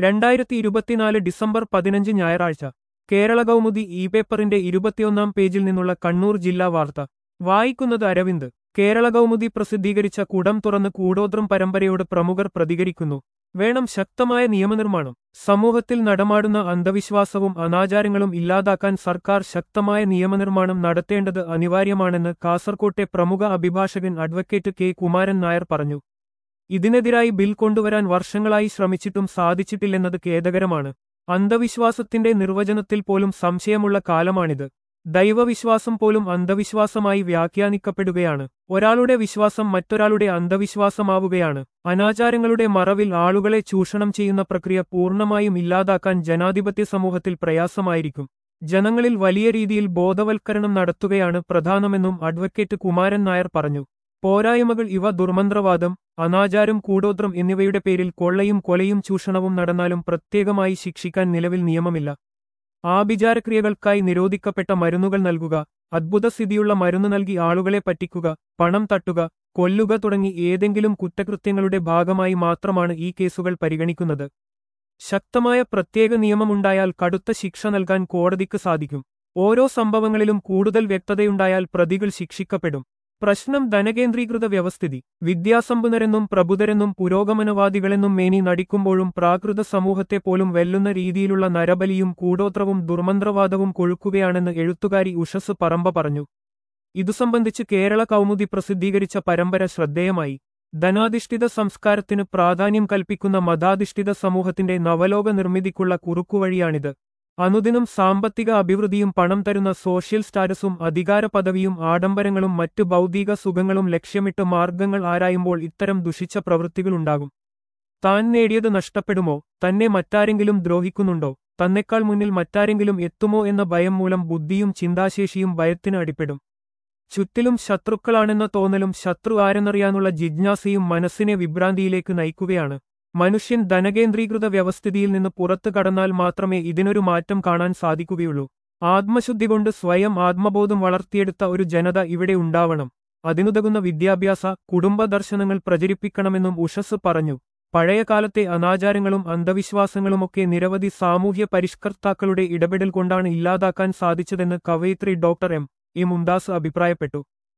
രണ്ടായിരത്തി ഇരുപത്തിനാല് ഡിസംബർ പതിനഞ്ച് ഞായറാഴ്ച കേരള കൗമുദി ഇ പേപ്പറിന്റെ ഇരുപത്തിയൊന്നാം പേജിൽ നിന്നുള്ള കണ്ണൂർ ജില്ലാ വാർത്ത വായിക്കുന്നത് അരവിന്ദ് കേരള കൗമുദി പ്രസിദ്ധീകരിച്ച കുടം തുറന്ന് കൂടോത്രം പരമ്പരയോട് പ്രമുഖർ പ്രതികരിക്കുന്നു വേണം ശക്തമായ നിയമനിർമ്മാണം സമൂഹത്തിൽ നടമാടുന്ന അന്ധവിശ്വാസവും അനാചാരങ്ങളും ഇല്ലാതാക്കാൻ സർക്കാർ ശക്തമായ നിയമനിർമ്മാണം നടത്തേണ്ടത് അനിവാര്യമാണെന്ന് കാസർകോട്ടെ പ്രമുഖ അഭിഭാഷകൻ അഡ്വക്കേറ്റ് കെ കുമാരൻ നായർ പറഞ്ഞു ഇതിനെതിരായി ബിൽ കൊണ്ടുവരാൻ വർഷങ്ങളായി ശ്രമിച്ചിട്ടും സാധിച്ചിട്ടില്ലെന്നത് ഖേദകരമാണ് അന്ധവിശ്വാസത്തിന്റെ നിർവചനത്തിൽ പോലും സംശയമുള്ള കാലമാണിത് ദൈവവിശ്വാസം പോലും അന്ധവിശ്വാസമായി വ്യാഖ്യാനിക്കപ്പെടുകയാണ് ഒരാളുടെ വിശ്വാസം മറ്റൊരാളുടെ അന്ധവിശ്വാസമാവുകയാണ് അനാചാരങ്ങളുടെ മറവിൽ ആളുകളെ ചൂഷണം ചെയ്യുന്ന പ്രക്രിയ പൂർണ്ണമായും ഇല്ലാതാക്കാൻ ജനാധിപത്യ സമൂഹത്തിൽ പ്രയാസമായിരിക്കും ജനങ്ങളിൽ വലിയ രീതിയിൽ ബോധവൽക്കരണം നടത്തുകയാണ് പ്രധാനമെന്നും അഡ്വക്കേറ്റ് കുമാരൻ നായർ പറഞ്ഞു പോരായ്മകൾ ഇവ ദുർമന്ത്രവാദം അനാചാരം കൂടോത്രം എന്നിവയുടെ പേരിൽ കൊള്ളയും കൊലയും ചൂഷണവും നടന്നാലും പ്രത്യേകമായി ശിക്ഷിക്കാൻ നിലവിൽ നിയമമില്ല ആഭിചാരക്രിയകൾക്കായി നിരോധിക്കപ്പെട്ട മരുന്നുകൾ നൽകുക അദ്ഭുതസ്ഥിതിയുള്ള മരുന്ന് നൽകി ആളുകളെ പറ്റിക്കുക പണം തട്ടുക കൊല്ലുക തുടങ്ങി ഏതെങ്കിലും കുറ്റകൃത്യങ്ങളുടെ ഭാഗമായി മാത്രമാണ് ഈ കേസുകൾ പരിഗണിക്കുന്നത് ശക്തമായ പ്രത്യേക നിയമമുണ്ടായാൽ കടുത്ത ശിക്ഷ നൽകാൻ കോടതിക്ക് സാധിക്കും ഓരോ സംഭവങ്ങളിലും കൂടുതൽ വ്യക്തതയുണ്ടായാൽ പ്രതികൾ ശിക്ഷിക്കപ്പെടും പ്രശ്നം ധനകേന്ദ്രീകൃത വ്യവസ്ഥിതി വിദ്യാസമ്പന്നരെന്നും പ്രബുദ്ധരെന്നും പുരോഗമനവാദികളെന്നും മേനി നടിക്കുമ്പോഴും പ്രാകൃത സമൂഹത്തെ പോലും വെല്ലുന്ന രീതിയിലുള്ള നരബലിയും കൂടോത്രവും ദുർമന്ത്രവാദവും കൊഴുക്കുകയാണെന്ന് എഴുത്തുകാരി ഉഷസ് പറമ്പ പറഞ്ഞു ഇതു സംബന്ധിച്ച് കേരള കൗമുദി പ്രസിദ്ധീകരിച്ച പരമ്പര ശ്രദ്ധേയമായി ധനാധിഷ്ഠിത സംസ്കാരത്തിന് പ്രാധാന്യം കൽപ്പിക്കുന്ന മതാധിഷ്ഠിത സമൂഹത്തിന്റെ നവലോക നിർമ്മിതിക്കുള്ള കുറുക്കുവഴിയാണിത് അനുദിനം സാമ്പത്തിക അഭിവൃദ്ധിയും പണം തരുന്ന സോഷ്യൽ സ്റ്റാറ്റസും അധികാര പദവിയും ആഡംബരങ്ങളും മറ്റു ഭൗതിക സുഖങ്ങളും ലക്ഷ്യമിട്ട് മാർഗങ്ങൾ ആരായുമ്പോൾ ഇത്തരം ദുഷിച്ച പ്രവൃത്തികളുണ്ടാകും താൻ നേടിയത് നഷ്ടപ്പെടുമോ തന്നെ മറ്റാരെങ്കിലും ദ്രോഹിക്കുന്നുണ്ടോ തന്നെക്കാൾ മുന്നിൽ മറ്റാരെങ്കിലും എത്തുമോ എന്ന ഭയം മൂലം ബുദ്ധിയും ചിന്താശേഷിയും ഭയത്തിന് അടിപ്പെടും ചുറ്റിലും ശത്രുക്കളാണെന്ന തോന്നലും ശത്രു ആരെന്നറിയാനുള്ള ജിജ്ഞാസയും മനസ്സിനെ വിഭ്രാന്തിയിലേക്ക് നയിക്കുകയാണ് മനുഷ്യൻ ധനകേന്ദ്രീകൃത വ്യവസ്ഥിതിയിൽ നിന്ന് പുറത്തു കടന്നാൽ മാത്രമേ ഇതിനൊരു മാറ്റം കാണാൻ സാധിക്കുകയുള്ളൂ ആത്മശുദ്ധി കൊണ്ട് സ്വയം ആത്മബോധം വളർത്തിയെടുത്ത ഒരു ജനത ഇവിടെ ഉണ്ടാവണം അതിനുതകുന്ന വിദ്യാഭ്യാസ കുടുംബ ദർശനങ്ങൾ പ്രചരിപ്പിക്കണമെന്നും ഉഷസ് പറഞ്ഞു പഴയകാലത്തെ അനാചാരങ്ങളും അന്ധവിശ്വാസങ്ങളുമൊക്കെ നിരവധി സാമൂഹ്യ പരിഷ്കർത്താക്കളുടെ ഇടപെടൽ കൊണ്ടാണ് ഇല്ലാതാക്കാൻ സാധിച്ചതെന്ന് കവയിത്രി ഡോക്ടർ എം എ മുംദാസ് അഭിപ്രായപ്പെട്ടു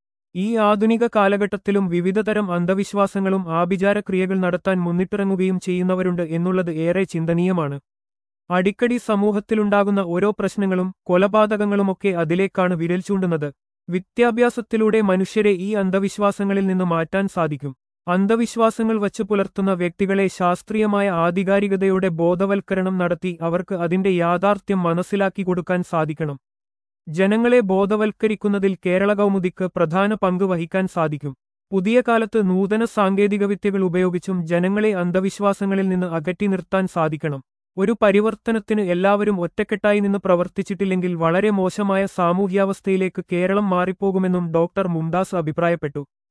ഈ ആധുനിക കാലഘട്ടത്തിലും വിവിധതരം അന്ധവിശ്വാസങ്ങളും ആഭിചാരക്രിയകൾ നടത്താൻ മുന്നിട്ടിറങ്ങുകയും ചെയ്യുന്നവരുണ്ട് എന്നുള്ളത് ഏറെ ചിന്തനീയമാണ് അടിക്കടി സമൂഹത്തിലുണ്ടാകുന്ന ഓരോ പ്രശ്നങ്ങളും കൊലപാതകങ്ങളുമൊക്കെ അതിലേക്കാണ് വിരൽ ചൂണ്ടുന്നത് വിദ്യാഭ്യാസത്തിലൂടെ മനുഷ്യരെ ഈ അന്ധവിശ്വാസങ്ങളിൽ നിന്ന് മാറ്റാൻ സാധിക്കും അന്ധവിശ്വാസങ്ങൾ വച്ചു പുലർത്തുന്ന വ്യക്തികളെ ശാസ്ത്രീയമായ ആധികാരികതയോടെ ബോധവൽക്കരണം നടത്തി അവർക്ക് അതിന്റെ യാഥാർത്ഥ്യം മനസ്സിലാക്കി കൊടുക്കാൻ സാധിക്കണം ജനങ്ങളെ ബോധവൽക്കരിക്കുന്നതിൽ കേരള കൗമുദിക്ക് പ്രധാന പങ്ക് വഹിക്കാൻ സാധിക്കും പുതിയ കാലത്ത് നൂതന സാങ്കേതികവിദ്യകൾ ഉപയോഗിച്ചും ജനങ്ങളെ അന്ധവിശ്വാസങ്ങളിൽ നിന്ന് അകറ്റി നിർത്താൻ സാധിക്കണം ഒരു പരിവർത്തനത്തിന് എല്ലാവരും ഒറ്റക്കെട്ടായി നിന്ന് പ്രവർത്തിച്ചിട്ടില്ലെങ്കിൽ വളരെ മോശമായ സാമൂഹ്യാവസ്ഥയിലേക്ക് കേരളം മാറിപ്പോകുമെന്നും ഡോക്ടർ മുംദാസ് അഭിപ്രായപ്പെട്ടു